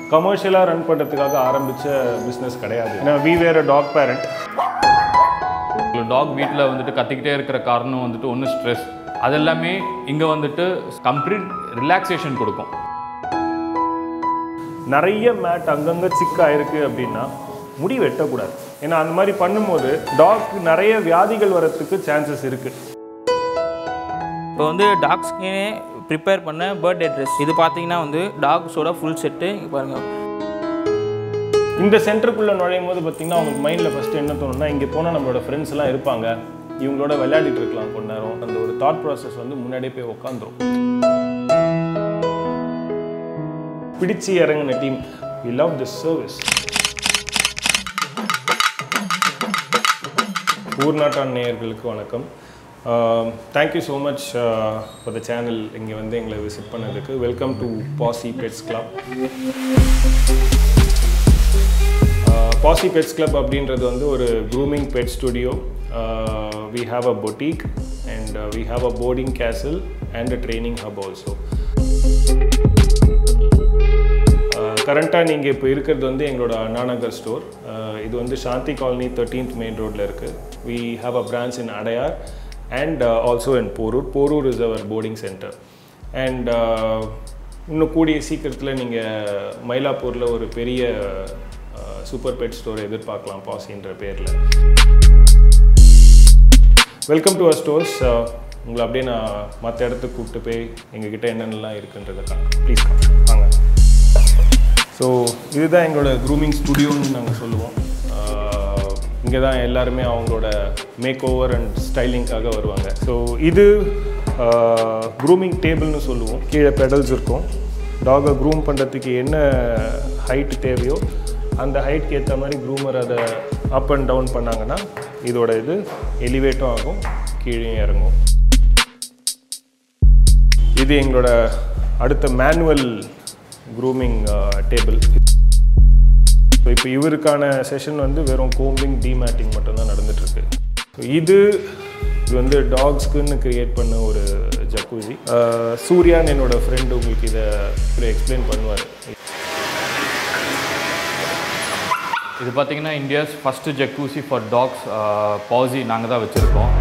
கமர்ஷியலாக ரன் பண்ணுறதுக்காக ஆரம்பித்த பிஸ்னஸ் கிடையாது ஏன்னா வி வேர் டாக் பேரண்ட் ஒரு டாக் வீட்டில் வந்துட்டு கத்திக்கிட்டே இருக்கிற காரணம் வந்துட்டு ஒன்று ஸ்ட்ரெஸ் அது எல்லாமே இங்கே வந்துட்டு கம்ப்ளீட் ரிலாக்ஸேஷன் கொடுக்கும் நிறைய மேட் அங்கங்கே சிக்காயிருக்கு அப்படின்னா முடி வெட்டக்கூடாது ஏன்னா அந்த மாதிரி பண்ணும்போது டாக் நிறைய வியாதிகள் வரத்துக்கு சான்சஸ் இருக்குது இப்போ வந்து டாக்ஸ்க்கே ப்ரிப்பேர் பண்ண பர்த்டே ட்ரெஸ் இது பார்த்தீங்கன்னா வந்து டாக்ஸோட ஃபுல் செட்டு இங்கே பாருங்கள் இந்த சென்டருக்குள்ளே நுழையும் போது பார்த்தீங்கன்னா அவங்களுக்கு மைண்டில் ஃபஸ்ட்டு என்ன தோணும்னா இங்கே போனால் நம்மளோட ஃப்ரெண்ட்ஸ் எல்லாம் இருப்பாங்க இவங்களோட விளையாடிட்டு இருக்கலாம் கொஞ்ச நேரம் அந்த ஒரு தாட் ப்ராசஸ் வந்து முன்னாடியே போய் உட்காந்துரும் பிடிச்சி இறங்கின team we love this service ஊர்நாட்டான் நேயர்களுக்கு வணக்கம் thank you so much for the channel இங்கே வந்து எங்களை விசிட் பண்ணதுக்கு வெல்கம் டு பாசி பெட்ஸ் கிளப் பாசி பெட்ஸ் கிளப் அப்படின்றது வந்து ஒரு grooming pet studio we have a boutique and we have a boarding castle and a training hub also கரண்ட்டாக நீங்கள் இப்போ இருக்கிறது வந்து எங்களோட அண்ணாநகர் ஸ்டோர் இது வந்து சாந்தி காலனி தேர்ட்டீன்த் மெயின் ரோட்டில் இருக்குது we have a branch in Adyar and also in Porur Porur is our boarding centre and இன்னும் கூடிய சீக்கிரத்தில் நீங்கள் மயிலாப்பூரில் ஒரு பெரிய சூப்பர் பெட் ஸ்டோர் எதிர்பார்க்கலாம் பாசின்ற பேரில் வெல்கம் டு அவர் ஸ்டோர்ஸ் உங்களை அப்படியே நான் மற்ற இடத்துக்கு கூப்பிட்டு போய் எங்ககிட்ட என்னென்னலாம் இருக்குன்றதை காட்டுறேன் ப்ளீஸ் வாங்க ஸோ இதுதான் எங்களோட க்ரூமிங் ஸ்டுடியோன்னு நாங்கள் சொல்லுவோம் இங்கே தான் எல்லாருமே அவங்களோட மேக் ஓவர் அண்ட் ஸ்டைலிங்காக வருவாங்க ஸோ இது க்ரூமிங் டேபிள்னு சொல்லுவோம் கீழே பெடல்ஸ் இருக்கும் டாகை க்ரூம் பண்ணுறதுக்கு என்ன ஹைட் தேவையோ அந்த ஹைட்க்கு ஏற்ற மாதிரி க்ரூமர் அதை அப் அண்ட் டவுன் பண்ணாங்கன்னா இதோட இது எலிவேட்டும் ஆகும் கீழே இறங்கும் இது எங்களோட அடுத்த மேனுவல் க்ரூமிங் டேபிள் ஸோ இப்போ இவருக்கான செஷன் வந்து வெறும் கோம்பிங் டிமேட்டிங் மட்டும்தான் நடந்துட்டுருக்கு ஸோ இது இது வந்து டாக்ஸ்க்குன்னு கிரியேட் பண்ண ஒரு ஜக்கூசி சூர்யான்னு என்னோட ஃப்ரெண்டு உங்களுக்கு இதை எக்ஸ்பிளைன் பண்ணுவார் இது பார்த்தீங்கன்னா India's first jacuzzi for dogs பாசி நாங்கள் தான் வச்சுருக்கோம்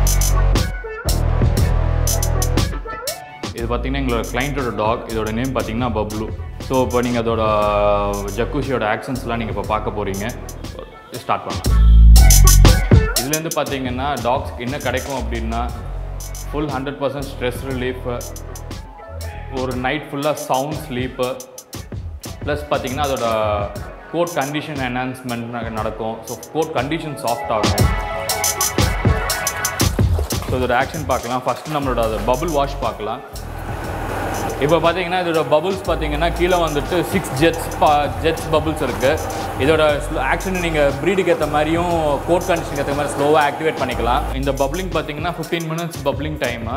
இது பார்த்தீங்கன்னா எங்களோட கிளைண்ட்டோட டாக் இதோட நேம் பார்த்தீங்கன்னா பப்ளு ஸோ இப்போ நீங்கள் அதோட ஜக்கூசியோட ஆக்ஷன்ஸ்லாம் நீங்கள் இப்போ பார்க்க போகிறீங்க ஸ்டார்ட் பண்ணலாம் இதுலேருந்து பார்த்தீங்கன்னா டாக்ஸ்க்கு என்ன கிடைக்கும் அப்படின்னா full hundred percent stress relief ஒரு நைட் ஃபுல்லாக சவுண்ட் ஸ்லீப்பு ப்ளஸ் பார்த்தீங்கன்னா அதோட கோட் கண்டிஷன் என்ஹான்ஸ்மெண்ட் நடக்கும் ஸோ கோட் கண்டிஷன் சாஃப்ட் ஆகும் ஸோ இதோட ஆக்ஷன் பார்க்கலாம் ஃபஸ்ட்டு நம்மளோட பபுள் வாஷ் பார்க்கலாம் இப்போ பார்த்தீங்கன்னா இதோட பபுள்ஸ் பார்த்தீங்கன்னா கீழே வந்துட்டு சிக்ஸ் ஜெட்ஸ் பா ஜெட்ஸ் பபுள்ஸ் இருக்குது இதோட ஆக்ஷன் நீங்கள் ப்ரீடுக்கு ஏற்ற மாதிரியும் கோட் கண்டிஷனுக்கு ஏற்ற மாதிரி ஸ்லோவாக ஆக்டிவேட் பண்ணிக்கலாம் இந்த பப்ளிங் பார்த்தீங்கன்னா fifteen minutes bubbling time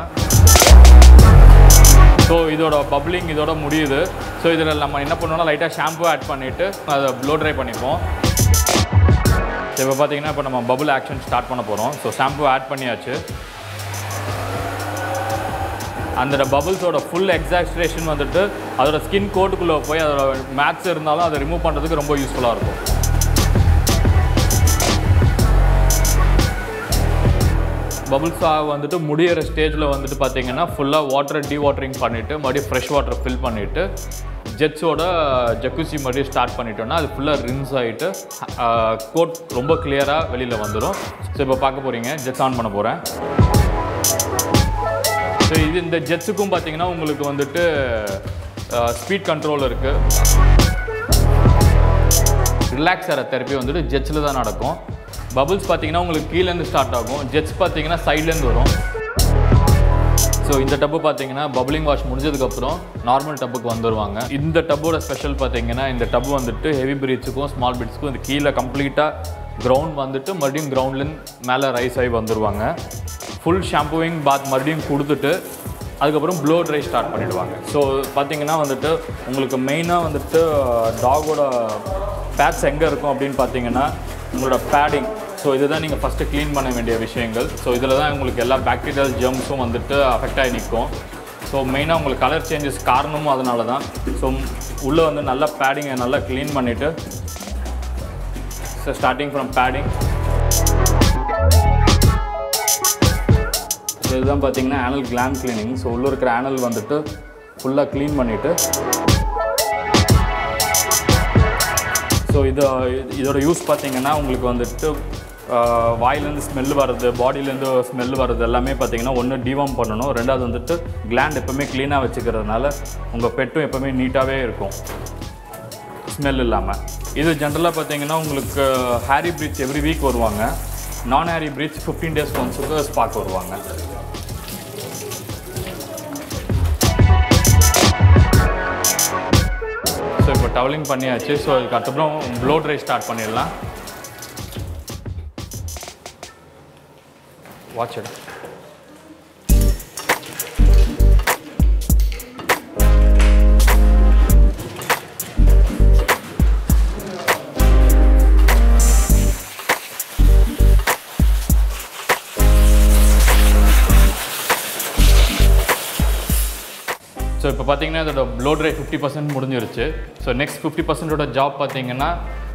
so இதோட பப்ளிங் இதோட முடியுது ஸோ இதில் நம்ம என்ன பண்ணுவோம்னா லைட்டாக ஷாம்பு ஆட் பண்ணிவிட்டு அதை ப்ளோ ட்ரை பண்ணிப்போம் இப்போ பார்த்தீங்கன்னா இப்போ நம்ம பபுள் ஆக்ஷன் ஸ்டார்ட் பண்ண போகிறோம் ஸோ ஷாம்பு ஆட் பண்ணியாச்சு அந்த பபுள்ஸோட ஃபுல் எக்ஸாக்ஸ்ட்ரேஷன் வந்துட்டு அதோட ஸ்கின் கோட்டுக்குள்ளே போய் அதோட மேட்ச் இருந்தாலும் அதை ரிமூவ் பண்ணுறதுக்கு ரொம்ப யூஸ்ஃபுல்லாக இருக்கும் பபுள்ஸ் வந்துட்டு முடியிற ஸ்டேஜில் வந்துட்டு பார்த்தீங்கன்னா ஃபுல்லாக வாட்டரை டீ வாட்டரிங் பண்ணிவிட்டு மறுபடியும் ஃப்ரெஷ் வாட்டர் ஃபில் பண்ணிவிட்டு ஜெட்ஸோட ஜக்குசி மறுபடியும் ஸ்டார்ட் பண்ணிட்டோம்னா அது ஃபுல்லாக ரின்ஸ் ஆகிட்டு கோட் ரொம்ப கிளியராக வெளியில் வந்துடும் ஸோ இப்போ பார்க்க போகிறீங்க ஜெட்ஸ் ஆன் பண்ண போகிறேன் ஸோ இது இந்த ஜெட்ஸுக்கும் பார்த்தீங்கன்னா உங்களுக்கு வந்துட்டு ஸ்பீட் கண்ட்ரோல் இருக்குது ரிலாக்ஸ் ஆகிற தெரப்பி வந்துட்டு ஜெட்ஸில் தான் நடக்கும் பபுள்ஸ் பார்த்தீங்கன்னா உங்களுக்கு கீழேருந்து ஸ்டார்ட் ஆகும் ஜெட்ஸ் பார்த்தீங்கன்னா சைட்லேருந்து வரும் ஸோ இந்த டப்பு பார்த்தீங்கன்னா பப்ளிங் வாஷ் முடிஞ்சதுக்கப்புறம் நார்மல் டப்புக்கு வந்துடுவாங்க இந்த டப்போட ஸ்பெஷல் பார்த்தீங்கன்னா இந்த டப் வந்துட்டு ஹெவி பிரீட்ஸுக்கும் ஸ்மால் பிரீட்ஸுக்கும் இந்த கீழே கம்ப்ளீட்டாக கிரவுண்ட் வந்துட்டு மறுபடியும் கிரவுண்ட்லேருந்து மேலே ரைஸ் ஆகி வந்துடுவாங்க ஃபுல் ஷாம்புவிங் பாத் மறுபடியும் கொடுத்துட்டு அதுக்கப்புறம் ப்ளோ ட்ரை ஸ்டார்ட் பண்ணிடுவாங்க ஸோ பார்த்தீங்கன்னா வந்துட்டு உங்களுக்கு மெயினாக வந்துட்டு டாகோட பேட்ஸ் எங்கே இருக்கும் அப்படின்னு பார்த்தீங்கன்னா உங்களோட பேடிங் ஸோ இதுதான் நீங்கள் ஃபஸ்ட்டு க்ளீன் பண்ண வேண்டிய விஷயங்கள் ஸோ இதில் தான் உங்களுக்கு எல்லா பாக்டீரியல் ஜெர்ம்ஸும் வந்துட்டு அஃபெக்ட் ஆகி நிற்கும் ஸோ மெயினாக உங்களுக்கு கலர் சேஞ்சஸ் காரணமும் அதனால தான் ஸோ உள்ளே வந்து நல்லா பேடிங்கை நல்லா க்ளீன் பண்ணிவிட்டு so starting from padding so இதுதான் பார்த்தீங்கன்னா ஆனல் கிளாம் கிளீனிங் ஸோ உள்ளே இருக்கிற ஆனல் வந்துட்டு ஃபுல்லாக க்ளீன் பண்ணிவிட்டு ஸோ இது இதோட யூஸ் பார்த்தீங்கன்னா உங்களுக்கு வந்துட்டு ஆஹ், வாயிலேருந்து ஸ்மெல் வர்றது பாடியிலேருந்து ஸ்மெல் வர்றது எல்லாமே பார்த்தீங்கன்னா ஒன்று டிவார்ம் பண்ணணும் ரெண்டாவது வந்துட்டு கிளாண்ட் எப்போவுமே க்ளீனாக வச்சுக்கிறதுனால உங்கள் பெட்டும் எப்போவுமே நீட்டாகவே இருக்கும் ஸ்மெல் இல்லாமல் இது ஜென்ரலாக பார்த்தீங்கன்னா உங்களுக்கு ஹேரி பிரீச் எவ்ரி வீக் வருவாங்க நான் ஹேரி பிரீச் ஃபிஃப்டீன் டேஸ் ஒன்ஸுக்கு ஸ்பாக் வருவாங்க ஸோ இப்போ டவலிங் பண்ணியாச்சு ஸோ அதுக்கப்புறம் ப்ளோ ட்ரை ஸ்டார்ட் பண்ணிடலாம் வாட்ச் எடு ஸோ இப்போ பார்த்தீங்கன்னா இதோட ப்ளோ ட்ரை ஃபிஃப்டி பர்சன்ட் முடிஞ்சிருச்சு ஸோ நெக்ஸ்ட் ஃபிஃப்டி பர்சன்டோட ஜாப் பார்த்தீங்கன்னா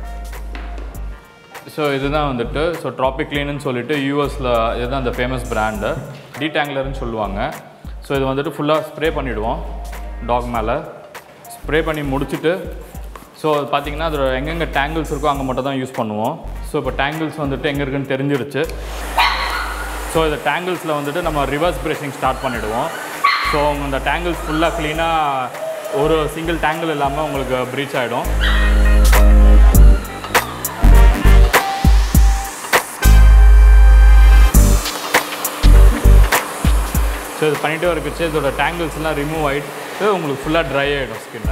ஸோ இதுதான் வந்துட்டு ஸோ ட்ராபிக் க்ளீன்னு சொல்லிட்டு யூஎஸில் இதுதான் அந்த ஃபேமஸ் பிராண்டு டீடாங்லர்னு சொல்லுவாங்க ஸோ இது வந்துட்டு ஃபுல்லாக ஸ்ப்ரே பண்ணிவிடுவோம் டாக் மேலே ஸ்ப்ரே பண்ணி முடிச்சுட்டு ஸோ அது பார்த்தீங்கன்னா அதோட எங்கெங்கே டேங்கிள்ஸ் இருக்கோ அங்கே மட்டும் தான் யூஸ் பண்ணுவோம் ஸோ இப்போ டேங்கிள்ஸ் வந்துட்டு எங்கே இருக்குன்னு தெரிஞ்சிருச்சு ஸோ இந்த டேங்கிள்ஸில் வந்துட்டு நம்ம ரிவர்ஸ் பிரேசிங் ஸ்டார்ட் பண்ணிவிடுவோம் ஸோ அந்த டேங்கிள்ஸ் ஃபுல்லாக க்ளீனாக ஒரு சிங்கிள் டேங்கிள் இல்லாமல் உங்களுக்கு ப்ரீச் ஆகிடும் ஸோ இது பண்ணிகிட்டே இருக்குச்சு இதோட டேங்கிள்ஸ்லாம் ரிமூவ் ஆகிட்டு உங்களுக்கு ஃபுல்லாக ட்ரை ஆகிடும் ஸ்கின்னை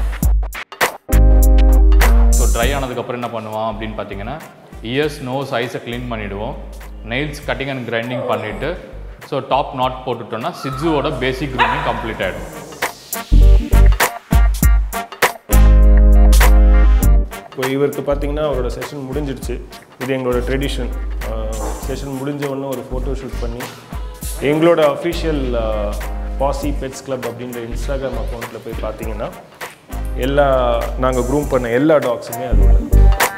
ஸோ ட்ரை ஆனதுக்கப்புறம் என்ன பண்ணுவோம் அப்படின்னு பார்த்தீங்கன்னா இயர்ஸ் நோஸ் ஐஸை க்ளீன் பண்ணிவிடுவோம் நெயில்ஸ் கட்டிங் அண்ட் கிரைண்டிங் பண்ணிவிட்டு ஸோ டாப் நாட் போட்டுட்டோம்னா சிட்ஸுவோட பேசிக் க்ரூமிங் கம்ப்ளீட் ஆகிடும் இப்போ இவருக்கு பார்த்தீங்கன்னா அவரோட செஷன் முடிஞ்சிடுச்சு இது எங்களோட ட்ரெடிஷன் செஷன் முடிஞ்ச உடனே ஒரு ஃபோட்டோ ஷூட் பண்ணி எங்களோட அஃபிஷியல் பாசி பெட்ஸ் கிளப் அப்படின்ற இன்ஸ்டாகிராம் அக்கௌண்ட்டில் போய் பார்த்தீங்கன்னா எல்லா நாங்கள் க்ரூம் பண்ண எல்லா டாக்ஸுமே அது உள்ளது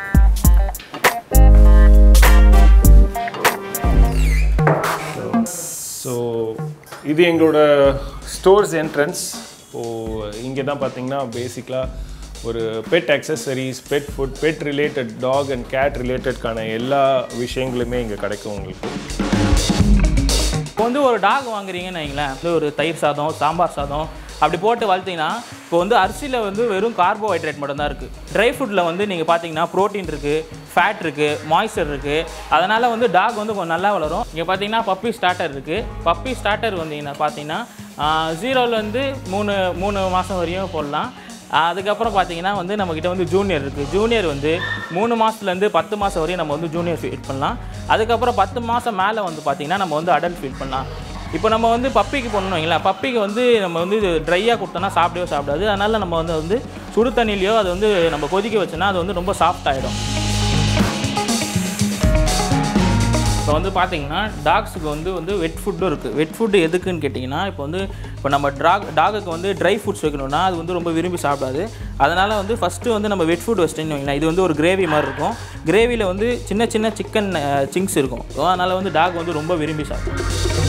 ஸோ இது எங்களோட ஸ்டோர்ஸ் என்ட்ரன்ஸ் இப்போது இங்கே தான் பார்த்தீங்கன்னா பேசிக்கலாக ஒரு pet accessories pet food pet related dog and cat ரிலேட்டட்கான எல்லா விஷயங்களுமே இங்கே கிடைக்கும் உங்களுக்கு இப்போ வந்து ஒரு டாக் வாங்குறீங்கன்னு வைங்களேன் வந்து ஒரு தயிர் சாதம் சாம்பார் சாதம் அப்படி போட்டு வளர்த்தீங்கன்னா இப்போ வந்து அரிசியில் வந்து வெறும் கார்போஹைட்ரேட் மட்டும்தான் இருக்குது ட்ரை ஃபுட்டில் வந்து நீங்கள் பார்த்தீங்கன்னா ப்ரோட்டீன் இருக்குது ஃபேட் இருக்குது மாய்ஸ்சர் இருக்குது அதனால் வந்து டாக் வந்து கொஞ்சம் நல்லா வளரும் இங்கே பார்த்தீங்கன்னா பப்பி ஸ்டார்டர் இருக்குது பப்பி ஸ்டார்டர் வந்தீங்கன்னா பார்த்தீங்கன்னா ஜீரோலேருந்து மூணு மூணு மாதம் வரையும் போடலாம் அதுக்கப்புறம் பார்த்தீங்கன்னா வந்து நம்மக்கிட்ட வந்து ஜூனியர் இருக்குது ஜூனியர் வந்து மூணு மாதத்துலேருந்து பத்து மாதம் வரையும் நம்ம வந்து ஜூனியர் ஃபீட் பண்ணலாம் அதுக்கப்புறம் பத்து மாதம் மேலே வந்து பார்த்தீங்கன்னா நம்ம வந்து அடல்ட் ஃபீட் பண்ணலாம் இப்போ நம்ம வந்து பப்பிக்கு பண்ணணும் வைங்களேன் பப்பிக்கு வந்து நம்ம வந்து ட்ரையாக கொடுத்தோன்னா சாப்பிடவே சாப்பிடாது அதனால் நம்ம வந்து வந்து சுடு தண்ணிலையோ அது வந்து நம்ம கொதிக்க வச்சோன்னா அது வந்து ரொம்ப சாஃப்ட் ஆகிடும் இப்போ வந்து பார்த்தீங்கன்னா டாக்ஸுக்கு வந்து வந்து வெட் ஃபுட்டும் இருக்குது வெட் ஃபுட்டு எதுக்குன்னு கேட்டிங்கன்னா இப்போ வந்து இப்போ நம்ம டாக் டாகுக்கு வந்து ட்ரை ஃபுட்ஸ் வைக்கணும்னா அது வந்து ரொம்ப விரும்பி சாப்பிடாது அதனால் வந்து ஃபஸ்ட்டு வந்து நம்ம வெட் ஃபுட் வச்சிட்டோம்னு வைங்களேன் இது வந்து ஒரு கிரேவி மாதிரி இருக்கும் கிரேவியில் வந்து சின்ன சின்ன சிக்கன் சிங்ஸ் இருக்கும் ஸோ அதனால் வந்து டாக் வந்து ரொம்ப விரும்பி சாப்பிடும்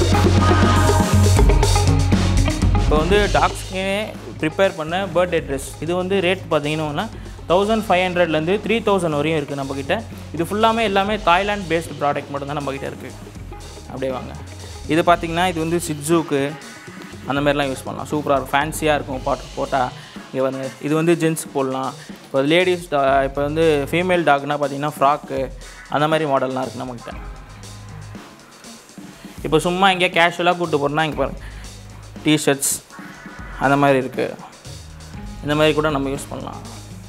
இப்போ வந்து டாக்ஸ்க்கே ப்ரிப்பேர் பண்ண பர்த்டே ட்ரெஸ் இது வந்து ரேட் பார்த்தீங்கன்னா தௌசண்ட் ஃபைவ் ஹண்ட்ரட்லேருந்து த்ரீ தௌசண்ட் வரையும் இருக்குது நம்மக்கிட்ட இது ஃபுல்லாமே எல்லாமே தாய்லாண்ட் பேஸ்டு ப்ராடக்ட் மட்டும்தான் நம்மக்கிட்ட இருக்குது அப்படியே வாங்க இது பார்த்தீங்கன்னா இது வந்து சிட்ஜூக்கு அந்த மாதிரிலாம் யூஸ் பண்ணலாம் சூப்பராக இருக்கும் ஃபேன்சியாக இருக்கும் பாட்டு போட்டால் இங்கே வந்து இது வந்து ஜென்ஸ் போடலாம் இப்போ லேடிஸ் இப்போ வந்து ஃபீமேல் டாக்னா பார்த்தீங்கன்னா ஃப்ராக்கு அந்த மாதிரி மாடல்லாம் இருக்குது நம்மக்கிட்ட இப்போ சும்மா எங்கேயா கேஷுவலாக கூப்பிட்டு போகிறோம்னா இங்கே பாருங்க டிஷர்ட்ஸ் அந்த மாதிரி இருக்குது இந்த மாதிரி கூட நம்ம யூஸ் பண்ணலாம்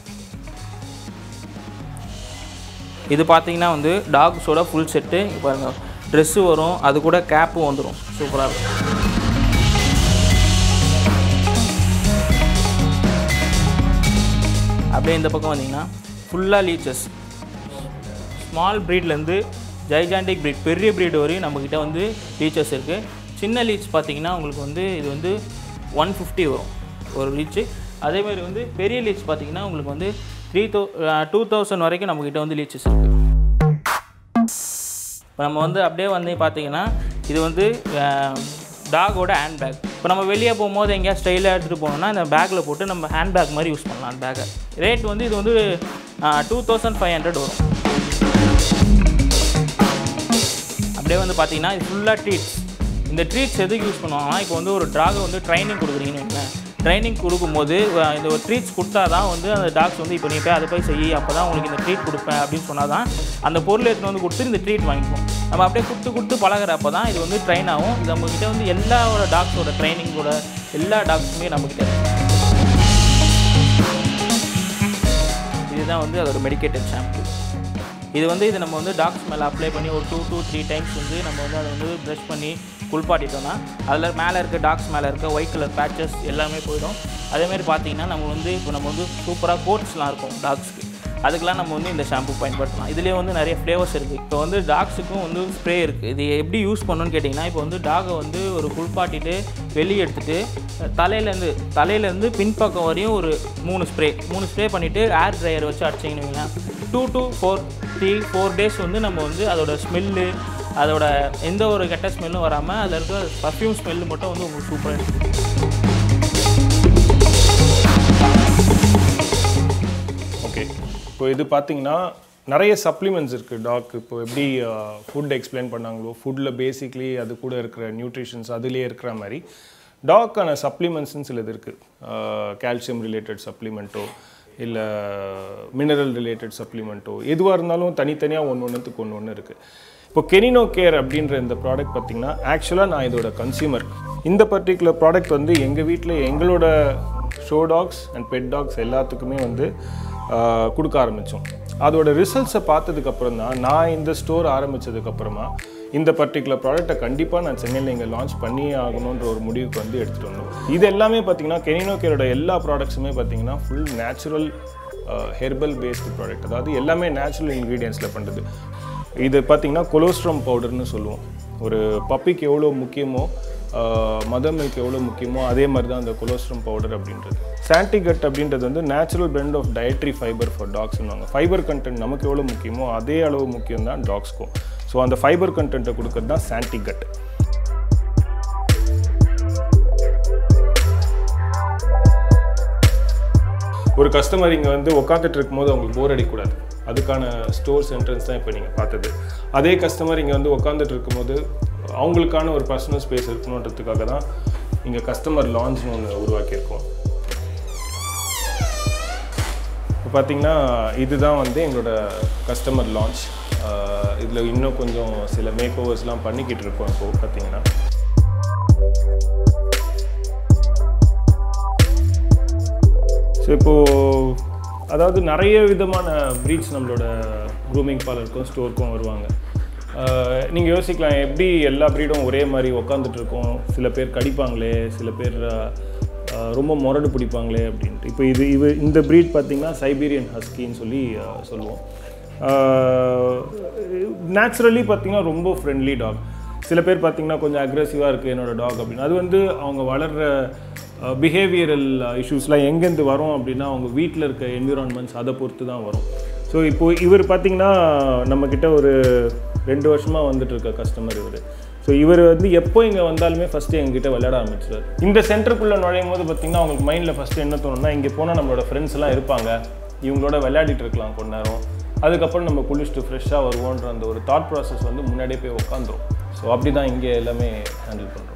இது பார்த்தீங்கன்னா வந்து டாக்ஸோட ஃபுல் செட்டு இங்கே பாருங்கள் ட்ரெஸ்ஸு வரும் அது கூட கேப்பும் வந்துடும் சூப்பராக இருக்கும் அப்படியே இந்த பக்கம் வந்தீங்கன்னா ஃபுல்லாக லீச்சஸ் ஸ்மால் ப்ரீட்லேருந்து ஜைஜாண்டிக் ப்ரீட் பெரிய ப்ரீட் வரையும் நம்மக்கிட்ட வந்து லீச்சஸ் இருக்குது சின்ன லீச் பார்த்தீங்கன்னா உங்களுக்கு வந்து இது வந்து ஒன் ஃபிஃப்டி வரும் ஒரு லீச்சு அதேமாதிரி வந்து பெரிய லீச் பார்த்தீங்கன்னா உங்களுக்கு வந்து த்ரீ தௌ டூ தௌசண்ட் வரைக்கும் நம்மக்கிட்ட வந்து லீச்சஸ் இருக்குது இப்போ நம்ம வந்து அப்படியே வந்து பார்த்தீங்கன்னா இது வந்து டாகோட ஹேண்ட் பேக் இப்போ நம்ம வெளியே போகும்போது எங்கேயா ஸ்டைலாக எடுத்துகிட்டு போனோம்னா இந்த பேக்கில் போட்டு நம்ம ஹேண்ட் பேக் மாதிரி யூஸ் பண்ணலாம் அந்த பேக்கை ரேட் வந்து இது வந்து டூ தௌசண்ட் ஃபைவ் ஹண்ட்ரட் வரும் அப்படியே வந்து பார்த்தீங்கன்னா இது ஃபுல்லாக ட்ரீட்ஸ் இந்த ட்ரீட்ஸ் எதுக்கு யூஸ் பண்ணுவாங்கன்னா இப்போ வந்து ஒரு டாகை வந்து ட்ரைனிங் கொடுக்குறீங்கன்னு வைங்களேன் ட்ரைனிங் கொடுக்கும்போது அஹ், இந்த ஒரு ட்ரீட்ஸ் கொடுத்தா தான் வந்து அந்த டாக்ஸ் வந்து இப்போ நீ போய் அதை போய் செய் அப்போ தான் உங்களுக்கு இந்த ட்ரீட் கொடுப்பேன் அப்படின்னு சொன்னால் தான் அந்த பொருள் எடுத்துகிட்டு வந்து கொடுத்து இந்த ட்ரீட் வாங்கிக்கும் நம்ம அப்படியே கொடுத்து கொடுத்து பழகுறப்ப தான் இது வந்து ட்ரைன் ஆகும் இது நம்மக்கிட்ட வந்து எல்லாரோட டாக்ஸோட ட்ரைனிங்கோட எல்லா டாக்ஸுமே நம்மக்கிட்ட இருக்கு. இதுதான் வந்து அதோட மெடிக்கேட்டட் ஷாம்பு இது வந்து இது நம்ம வந்து டாக்ஸ் மேலே அப்ளை பண்ணி ஒரு டூ டூ த்ரீ டைம்ஸ் வந்து நம்ம வந்து அதை வந்து ப்ரஷ் பண்ணி குளிப்பாட்டிட்டோம்னா அதில் மேலே இருக்க டாக்ஸ் மேலே இருக்க ஒயிட் கலர் பேச்சஸ் எல்லாமே போயிடும் அதேமாதிரி பார்த்தீங்கன்னா நம்ம வந்து இப்போ நம்ம வந்து சூப்பராக கோட்ஸ்லாம் இருக்கும் டாக்ஸ்க்கு அதுக்கெலாம் நம்ம வந்து இந்த ஷாம்பு பயன்படுத்தலாம் இதுலேயே வந்து நிறைய ஃப்ளேவர்ஸ் இருக்குது இப்போ வந்து டாக்ஸுக்கும் வந்து ஸ்ப்ரே இருக்குது இது எப்படி யூஸ் பண்ணணும்னு கேட்டிங்கன்னா இப்போ வந்து டாகை வந்து ஒரு குளிப்பாட்டிட்டு வெளியே எடுத்துட்டு தலையிலேருந்து தலையிலேருந்து பின்பக்கம் வரையும் ஒரு மூணு ஸ்ப்ரே மூணு ஸ்ப்ரே பண்ணிவிட்டு ஏர் ட்ரையர் வச்சு அடிச்சிங்கன்னு வைங்களேன் two to four three four days வந்து நம்ம வந்து அதோட ஸ்மெல்லு அதோட எந்த ஒரு கெட்ட ஸ்மெல்லும் வராமல் அதில் இருக்க பர்ஃப்யூம் ஸ்மெல்லு மட்டும் வந்து உங்களுக்கு சூப்பராக இருக்குது ஓகே இப்போ இது பார்த்தீங்கன்னா நிறைய சப்ளிமெண்ட்ஸ் இருக்குது டாக் இப்போ எப்படி ஃபுட் எக்ஸ்பிளைன் பண்ணாங்களோ ஃபுட்டில் பேசிக்லி அது கூட இருக்கிற நியூட்ரிஷன்ஸ் அதுலேயே இருக்கிற மாதிரி டாக்கான சப்ளிமெண்ட்ஸ்னு சிலது இருக்குது கால்சியம் ரிலேட்டட் சப்ளிமெண்ட்டோ இல்லை மினரல் ரிலேட்டட் சப்ளிமெண்ட்டோ எதுவாக இருந்தாலும் தனித்தனியாக ஒன்று ஒன்றுத்துக்கு ஒன்று ஒன்று இருக்குது இப்போ கெனினோ கேர் அப்படின்ற இந்த ப்ராடக்ட் பார்த்தீங்கன்னா ஆக்சுவலாக நான் இதோட கன்சியூமர் இந்த பர்டிகுலர் ப்ராடக்ட் வந்து எங்கள் வீட்டில் எங்களோட show dogs and pet dogs எல்லாத்துக்குமே வந்து ஆஹ், கொடுக்க ஆரம்பித்தோம் அதோட ரிசல்ட்ஸை பார்த்ததுக்கப்புறம் தான் நான் இந்த ஸ்டோர் ஆரம்பித்ததுக்கப்புறமா இந்த பர்டிகுலர் ப்ராடக்ட்டை கண்டிப்பாக நான் சென்னையில் இங்கே லான்ச் பண்ணியே ஆகணுன்ற ஒரு முடிவுக்கு வந்து எடுத்துகிட்டு வந்தோம் இது எல்லாமே பார்த்தீங்கன்னா கெனினோ கேரோட எல்லா ப்ராடக்ட்ஸுமே பார்த்தீங்கன்னா full natural herbal based product அதாவது எல்லாமே நேச்சுரல் இன்க்ரீடியன்ஸில் பண்ணுறது இது பார்த்தீங்கன்னா கொலோஸ்ட்ரம் பவுடர்னு சொல்லுவோம் ஒரு பப்பிக்கு எவ்வளோ முக்கியமோ மதர் மில்க் எவ்வளோ முக்கியமோ அதே மாதிரி தான் அந்த கொலோஸ்ட்ரம் பவுடர் அப்படின்றது சாண்டிகட் அப்படின்றது வந்து natural blend of dietary fibre for டாக்ஸ்னுவாங்க ஃபைபர் கண்டென்ட் நமக்கு எவ்வளோ முக்கியமோ அதே அளவு முக்கியம் தான் டாக்ஸ்க்கும் ஸோ அந்த ஃபைபர் கண்டென்ட்டை கொடுக்கறது தான் சாண்டிகட் ஒரு கஸ்டமர் இங்கே வந்து உட்காந்துட்டு இருக்கும்போது அவங்களுக்கு போர் அடிக்கக்கூடாது அதுக்கான ஸ்டோர்ஸ் என்ட்ரன்ஸ் தான் இப்போ நீங்கள் பார்த்தது அதே கஸ்டமர் இங்கே வந்து உட்காந்துட்டு இருக்கும்போது அவங்களுக்கான ஒரு பர்சனல் ஸ்பேஸ் இருக்கணுன்றதுக்காக தான் இங்கே கஸ்டமர் லான்ச்னு ஒன்று உருவாக்கியிருக்கோம் இப்போ பார்த்தீங்கன்னா இதுதான் வந்து எங்களோட கஸ்டமர் லான்ச் இதில் இன்னும் கொஞ்சம் சில மேக் ஓவர்ஸ்லாம் பண்ணிக்கிட்டு இருக்கோம் இப்போ பார்த்தீங்கன்னா ஸோ இப்போது அதாவது நிறைய விதமான ப்ரீட்ஸ் நம்மளோட க்ரூமிங் பார்லருக்கும் ஸ்டோருக்கும் வருவாங்க நீங்கள் யோசிக்கலாம் எப்படி எல்லா ப்ரீடும் ஒரே மாதிரி உக்காந்துட்டு இருக்கோம் சில பேர் கடிப்பாங்களே சில பேர் அஹ், ரொம்ப முரடு பிடிப்பாங்களே அப்படின்ட்டு இப்போ இது இது இந்த ப்ரீட் பார்த்திங்கன்னா சைபீரியன் ஹஸ்கின்னு சொல்லி அஹ், சொல்லுவோம் நேச்சுரலி பார்த்திங்கன்னா ரொம்ப ஃப்ரெண்ட்லி டாக் சில பேர் பார்த்திங்கன்னா கொஞ்சம் அக்ரெசிவாக இருக்குது என்னோட டாக் அப்படின்னு அது வந்து அவங்க வளர்கிற பிஹேவியரல் இஷ்யூஸ்லாம் எங்கேருந்து வரும் அப்படின்னா அவங்க வீட்டில் இருக்க என்விரான்மெண்ட்ஸ் அதை பொறுத்து தான் வரும் ஸோ இப்போது இவர் பார்த்திங்கன்னா நம்மக்கிட்ட ஒரு ரெண்டு வருஷமாக வந்துட்டு இருக்க கஸ்டமர் இவர் ஸோ இவர் வந்து எப்போ இங்கே வந்தாலுமே ஃபஸ்ட்டு எங்ககிட்ட விளையாட ஆரம்பிச்சிருவார் இந்த சென்டருக்குள்ளே நுழையும் போது பார்த்திங்கன்னா அவங்களுக்கு மைண்டில் ஃபஸ்ட்டு என்ன தோணும்னா இங்கே போனால் நம்மளோட ஃப்ரெண்ட்ஸ் எல்லாம் இருப்பாங்க இவங்களோட விளையாடிட்டு இருக்கலாம் கொஞ்ச நேரம் அதுக்கப்புறம் நம்ம குளிச்சுட்டு ஃப்ரெஷ்ஷாக வருவோன்ற அந்த ஒரு தாட் ப்ராசஸ் வந்து முன்னாடியே போய் உட்காந்துரும் ஸோ அப்படி தான் இங்கே எல்லாமே ஹேண்டில் பண்ணுறோம்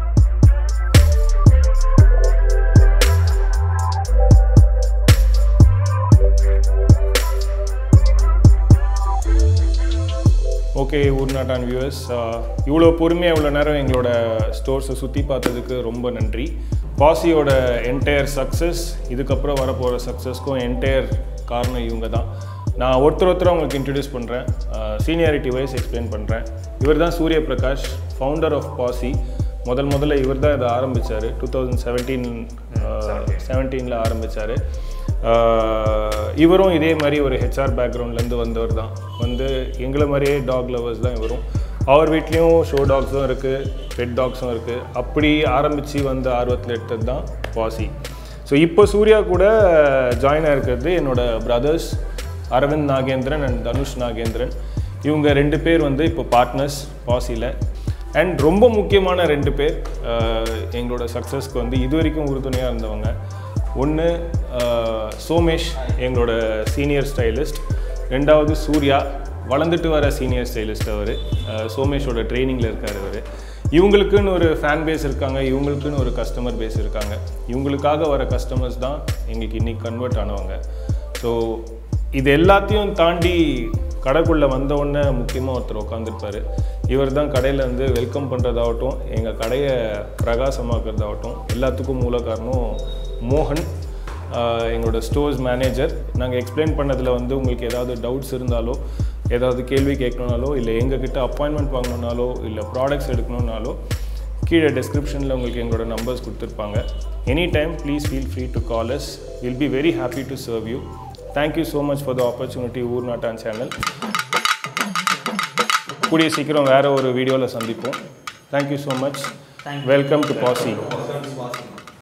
ஓகே ஊர்நாட்டான் வியூவர்ஸ் இவ்வளோ பொறுமையாக இவ்வளோ நேரம் எங்களோட ஸ்டோர்ஸை சுற்றி பார்த்ததுக்கு ரொம்ப நன்றி பாசியோட என்டையர் சக்ஸஸ் இதுக்கப்புறம் வரப்போகிற சக்ஸஸ்க்கும் என்டையர் காரணம் இவங்க தான் நான் ஒருத்தர் ஒருத்தர் உங்களுக்கு இன்ட்ரடியூஸ் பண்ணுறேன் சீனியாரிட்டி வைஸ் எக்ஸ்பிளைன் பண்ணுறேன் இவர் தான் சூரிய பிரகாஷ் ஃபவுண்டர் ஆஃப் பாசி முதல் முதல்ல இவர் தான் இதை ஆரம்பித்தார் டூ தௌசண்ட் செவன்டீன் செவன்டீனில் ஆரம்பித்தார் ஆஹ் இவரும் இதே மாதிரி ஒரு ஹெச்ஆர் பேக்ரவுண்ட்லேருந்து வந்தவர் தான் வந்து எங்களை மாதிரியே டாக் லவர்ஸ் தான் இவரும் அவர் வீட்லேயும் ஷோ டாக்ஸும் இருக்குது பெட் டாக்ஸும் இருக்குது அப்படி ஆரம்பித்து வந்த ஆர்வத்தில் எடுத்தது தான் பாசி ஸோ இப்போ சூர்யா கூட ஜாயின் ஆகிருக்கிறது என்னோட பிரதர்ஸ் அரவிந்த் நாகேந்திரன் அண்ட் தனுஷ் நாகேந்திரன் இவங்க ரெண்டு பேர் வந்து இப்போ பார்ட்னர்ஸ் பாசியில் அண்ட் ரொம்ப முக்கியமான ரெண்டு பேர் அஹ், எங்களோட சக்ஸஸ்க்கு வந்து இது வரைக்கும் உறுதுணையாக இருந்தவங்க ஒன்று சோமேஷ் எங்களோட சீனியர் ஸ்டைலிஸ்ட் ரெண்டாவது சூர்யா வளர்ந்துட்டு வர சீனியர் ஸ்டைலிஸ்ட் அவர் சோமேஷோட ட்ரைனிங்கில் இருக்கார் அவர் இவங்களுக்குன்னு ஒரு ஃபேன் பேஸ் இருக்காங்க இவங்களுக்குன்னு ஒரு கஸ்டமர் பேஸ் இருக்காங்க இவங்களுக்காக வர கஸ்டமர்ஸ் தான் எங்களுக்கு இன்னைக்கு கன்வெர்ட் ஆனவங்க ஸோ இது எல்லாத்தையும் தாண்டி கடைக்குள்ளே வந்த உடனே முக்கியமாக ஒருத்தர் உட்காந்துருப்பார் இவர் தான் கடையில் வந்து வெல்கம் பண்ணுறதாகட்டும் எங்கள் கடையை பிரகாசமாக்குறதாகட்டும் எல்லாத்துக்கும் மூல காரணம் மோகன் ஆஹ் எங்களோட ஸ்டோர்ஸ் மேனேஜர் நாங்கள் எக்ஸ்பிளைன் பண்ணதில் வந்து உங்களுக்கு ஏதாவது டவுட்ஸ் இருந்தாலோ ஏதாவது கேள்வி கேட்கணுனாலோ இல்லை எங்ககிட்ட அப்பாயின்மெண்ட் வாங்கணுனாலோ இல்லை ப்ராடக்ட்ஸ் எடுக்கணுன்னாலோ கீழே டிஸ்கிரிப்ஷனில் உங்களுக்கு எங்களோட நம்பர்ஸ் கொடுத்துருப்பாங்க any time please feel free to call us will be very happy to serve you thank you so much for the opportunity ஊர் நாட்டான் சேனல் கூடிய சீக்கிரம் வேறு ஒரு வீடியோவில் சந்திப்போம் thank you so much welcome to பாசி